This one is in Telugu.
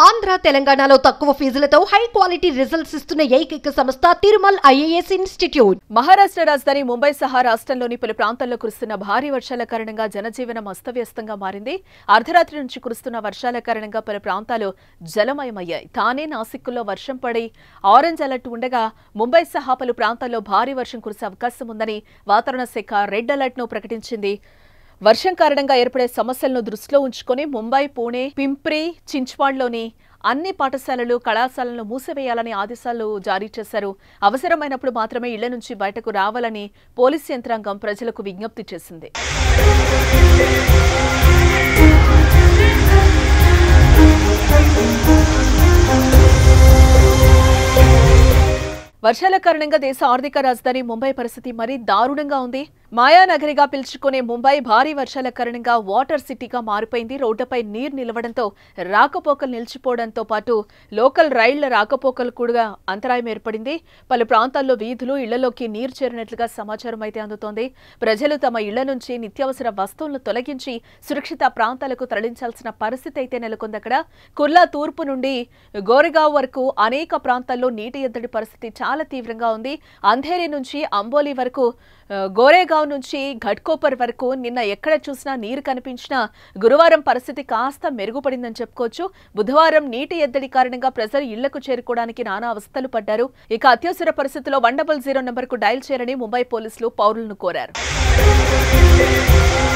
ఆంధ్ర తెలంగాణలో తక్కువ ఫీజులతో హై క్వాలిటీ రిజల్ట్స్ ఇస్తున్న ఏకైక సంస్థ తిరుమల్ ఐఏఎస్ ఇన్స్టిట్యూట్ మహారాష్ట్ర రాజధాని ముంబై సహా రాష్ట్రంలోని పలు ప్రాంతాల్లో కురుస్తున్న భారీ వర్షాల కారణంగా జనజీవనం అస్తవ్యస్తంగా మారింది అర్ధరాత్రి నుంచి కురుస్తున్న వర్షాల కారణంగా పలు ప్రాంతాలు జలమయమయ్యాయి తానే నాసిక్కుల్లో వర్షం పడి ఆరెంజ్ అలర్ట్ ఉండగా ముంబై సహా పలు ప్రాంతాల్లో భారీ వర్షం కురిసే అవకాశం ఉందని వాతావరణ శాఖ రెడ్ అలర్ట్ ను ప్రకటించింది వర్షం కారణంగా ఏర్పడే సమస్యలను దృష్టిలో ఉంచుకొని ముంబై పూణే పింప్రి చించ్వాడ్లోని అన్ని పాఠశాలలు కళాశాలలను మూసివేయాలని ఆదేశాలు జారీ చేశారు అవసరమైనప్పుడు మాత్రమే ఇళ్ల నుంచి బయటకు రావాలని పోలీస్ యంత్రాంగం ప్రజలకు విజ్ఞప్తి చేసింది వర్షాల కారణంగా దేశ ఆర్థిక రాజధాని ముంబై పరిస్థితి మరీ దారుణంగా ఉంది మాయానగరిగా పిలుచుకునే ముంబై భారీ వర్షాల కారణంగా వాటర్ సిటీగా మారిపోయింది రోడ్డుపై నీరు నిలవడంతో రాకపోకలు నిలిచిపోవడంతో పాటు లోకల్ రైళ్ల రాకపోకలు కూడా అంతరాయం ఏర్పడింది పలు ప్రాంతాల్లో వీధులు ఇళ్లలోకి నీరు చేరినట్లుగా సమాచారం అయితే అందుతోంది ప్రజలు తమ ఇళ్ల నుంచి నిత్యావసర వస్తువులను తొలగించి సురక్షిత ప్రాంతాలకు తరలించాల్సిన పరిస్థితి అయితే నెలకొంది అక్కడ కుర్లా తూర్పు నుండి గోరెగావ్ వరకు అనేక ప్రాంతాల్లో నీటి ఎద్దడి పరిస్థితి చాలా తీవ్రంగా ఉంది అంధేరి నుంచి అంబోలి వరకు ఆ, గోరేగావ్ నుంచి ఘట్కోపర్ వరకు నిన్న ఎక్కడ చూసినా నీరు కనిపించినా గురువారం పరిస్థితి కాస్త మెరుగుపడిందని చెప్పుకోవచ్చు బుధవారం నీటి ఎద్దడి కారణంగా ప్రజలు ఇళ్లకు చేరుకోవడానికి నానా అవస్థలు పడ్డారు ఇక అత్యవసర పరిస్థితిలో వన్ డబల్ జీరో నెంబర్కు డయల్ చేరని ముంబై పోలీసులు పౌరులను కోరారు